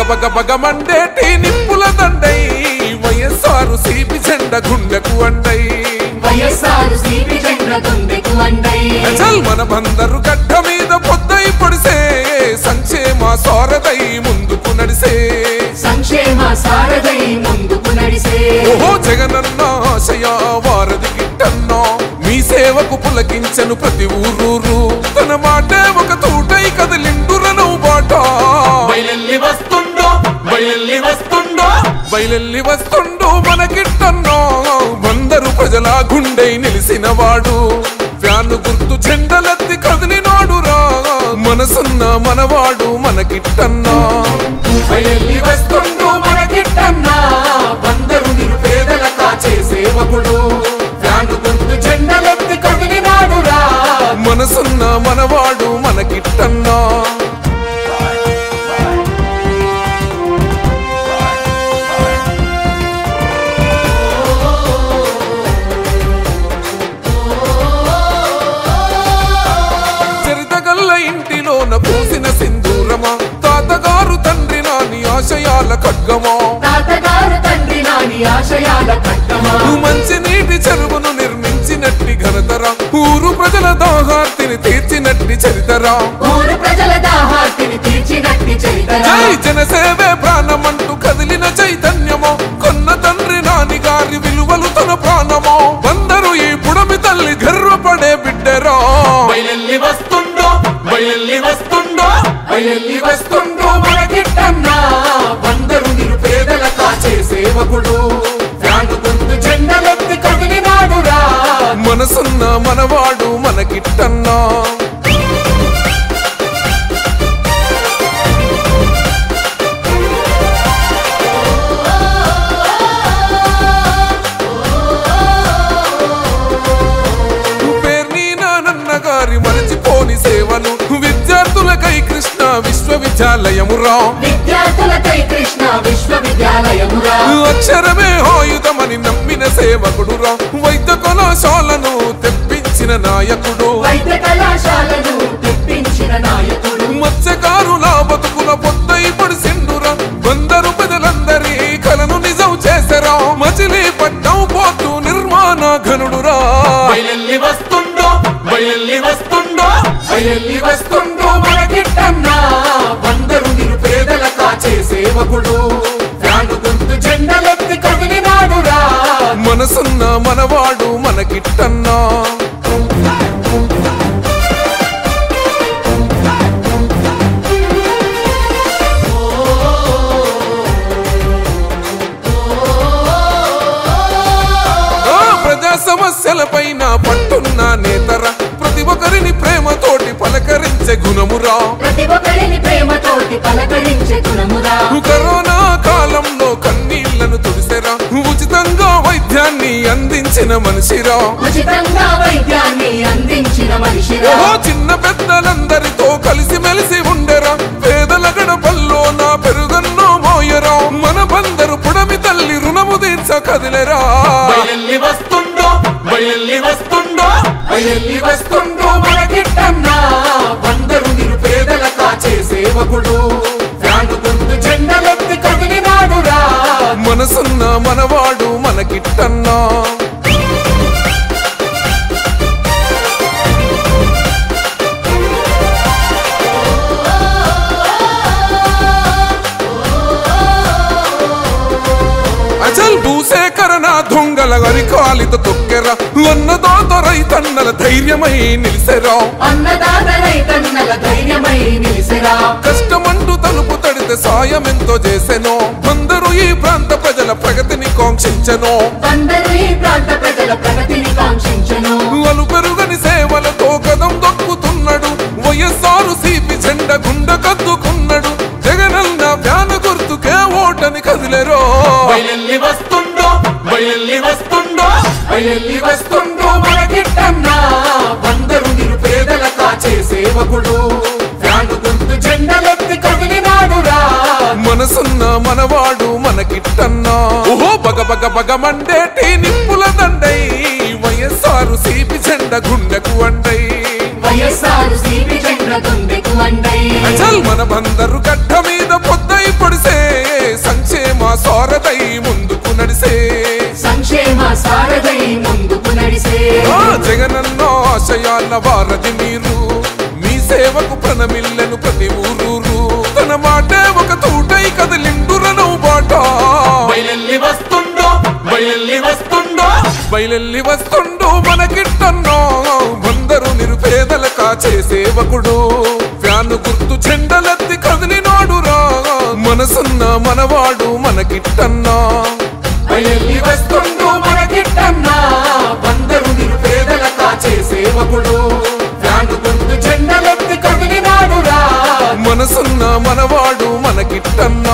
బగ బగ మండేటి నిప్పుల దండై వైఎస్ఆర్ సిపి జెండ గుండెకు అండై వైఎస్ఆర్ సిపి చంద్ర గుండెకు అండై చల్ మన బందరు గడ్డ మీద పొద్దై పొడిసే సంక్షేమ సారదై ముందుకు నడిసే సంక్షేమ సారథై ముందుకు నడిసే ఓహో జగనన్న ఆశయ వారధి గిట్టన్నా మీ సేవకు పులకించను ప్రతి ఊరూరు తన మాటే ఒక తూటై కదిలిండురను బాట బయలెల్లి వస్తుండో బయలెల్లి వస్తుండో బయలెల్లి వస్తుండు మనకిట్టన్నో వందరు ప్రజల గుండె నిలిసిన వాడు ఫ్యాను గుర్తు జెండలెత్తి కదిలినాడురా మనసున్న మనవాడు మనకిట్టన్నా బయలెల్లి వస్తుండో మనకిట్టన్నా బందరు నిరుపేదల కాచే సేవకుడు ఫ్యాను గుర్తు జెండలెత్తి కదిలినాడురా మనసున్న మనవాడు మనకిట్టన్నా చరితగల్ల ఇంటిలోన పూసిన సింధూరమా తాతగారు తండ్రి నాని ఆశయాల ఖడ్గమా తాతగారు తండ్రి నాని ఆశయాల కట్టమా మంచి నీటి చెరువును నిర్మించినట్టి ఘనతరా ఊరు ప్రజల దాహార్తిని తీర్చినట్టి చరితరా ఊరు ప్రజల దాహార్తిని తీర్చినట్టి చరితరా జై జనసేవే ప్రాణమంటూ కదిలిన చైతన్యమో కొన్న తండ్రి నాని గారి విలువలు తన ప్రాణమో వందరు ఈ పుడమి తల్లి గర్వపడే బిడ్డరా బయలెల్లి వస్తుండో బయలెల్లి వస్తుండో బయలెల్లి వస్తుండో మనకిట్టన్నా బందరు నిరుపేదల కాచే సేవకుడు ఫ్యాను గుర్తు జెండలెత్తి కదిలినాడురా మనసున్న మనవాడు మనకిట్టన్నా పేర్ని నానన్న గారి మరచిపోని సేవలు విద్యార్థులకై కృష్ణ విశ్వవిద్యాలయమురా విద్యార్థులకై కృష్ణ విశ్వవిద్యాలయమురా అక్షరమే ఆయుధమని నమ్మిన సేవకుడురా వైద్య కళాశాలను తెప్పించిన నాయకుడు వైద్య కళాశాలను తెప్పించిన నాయకుడు మత్స్యకారుల బతుకుల పొద్దై పడిసిండురా వందరు ప్రజలందరి కలను నిజం చేసరా మచిలీ పట్టం పోతూ నిర్మాణ ఘనుడురా బయలెల్లి వస్తుండో బయలెల్లి వస్తుండో బయలెల్లి వస్తుండో మనకిట్టన్నా బందరు నిరుపేదల కాచే సేవకుడు ఫ్యాను గుర్తు జెండలెత్తి కదిలినాడురా మనసున్న మనవాడు మనకిట్టన్నా ఆ ప్రజా సమస్యలపైన పట్టున్న నేతర ప్రతి ఒక్కరిని ప్రేమతోటి పలకరించే గుణమురా ప్రతి ఒక్కరిని ప్రేమతోటి పలకరించే గుణమురా కరోనా కాలంలో కన్నీళ్లను తుడిసెరా ఉచితంగా వైద్యాన్ని అందించిన మనిషిరా ఉచితంగా వైద్యాన్ని అందించిన మనిషిరా ఓ చిన్న పెద్దలందరితో కలిసి మెలిసి ఉండెరా పేదల గడపల్లో నా పెరుగన్నో మోయరా మన బందరు పుడమి తల్లి రుణము తీర్చ కదిలెరా బయలెల్లి వస్తుండో బయలెల్లి వస్తుండో బయలెల్లి వస్తుండో మనకిట్టన్నా బందరు నిరుపేదల కాచే సేవకుడు ఫ్యాను గుర్తు జెండలెత్తి కదిలినాడురా మనసున్న మనవాడు మనకిట్టన్నా అచల్ భూసేకరణ దొంగల అరికాలిత తొక్కెర అన్నదాత రైతన్నల ధైర్యమై నిలిసెరా అన్నదాత రైతన్నల ధైర్యమై నిలిసిరా కష్టమంటూ తలుపు తడితే సాయం ఎంతో చేసెనో అందరూ ఈ ప్రాంత ప్రజల ప్రగతిని కాంక్షించెనో అందరూ ఈ ప్రాంత ప్రజల ప్రగతిని కాంక్షించను అలు పెరుగని సేవలతో కదం దొక్కుతున్నాడు వైఎస్ఆర్ సిపి జెండ గుండె కద్దుకున్నాడు జగనన్న ఫ్యాన్ గుర్తుకే ఓటని కదిలేరో బయలెల్లి వస్తుండో బయలెల్లి వస్తుండో బయలెల్లి వస్తుండో మనకిట్టన్నా బందరు నిరుపేదల కాచే సేవకుడు ఫ్యాను గుర్తు జెండలెత్తి కదిలినాడురా మనసున్న మనవాడు మనకిట్టన్నా ఓహో బగ బగ బగ మండేటి నిప్పుల దండై వైఎస్ఆర్ సిపి జెండ గుండెకు అండై వైఎస్ఆర్ సిపి చంద్ర గుండెకు అండై చల్ మన బందరు గడ్డ మీద పొద్దై పొడిసే సారథై ముందుకు నడిసే సంక్షేమ సారథై ముందుకు నడిసే ఆ జగనన్న ఆశయాల వారధి మీరు మీ సేవకు ప్రణమిల్లెను ప్రతి ఊరూరు తన మాటే ఒక తూటై కదిలిండురను బాట బయలెల్లి వస్తుండో బయలెల్లి వస్తుండో బయలెల్లి వస్తుండు మనకిట్టన్నో బందరు నిరుపేదల కాచే సేవకుడు ఫ్యాను గుర్తు చెండలెత్తి కదిలినాడురా మనసున్న మనవాడు మనకిట్టన్నా బయలెల్లి వస్తుండో మనకిట్టన్నా బందరు నిరుపేదల కాచే సేవకుడు ఫ్యాను గుర్తు జెండలెత్తి కదిలినాడురా మనసున్న మనవాడు మనకిట్టన్నా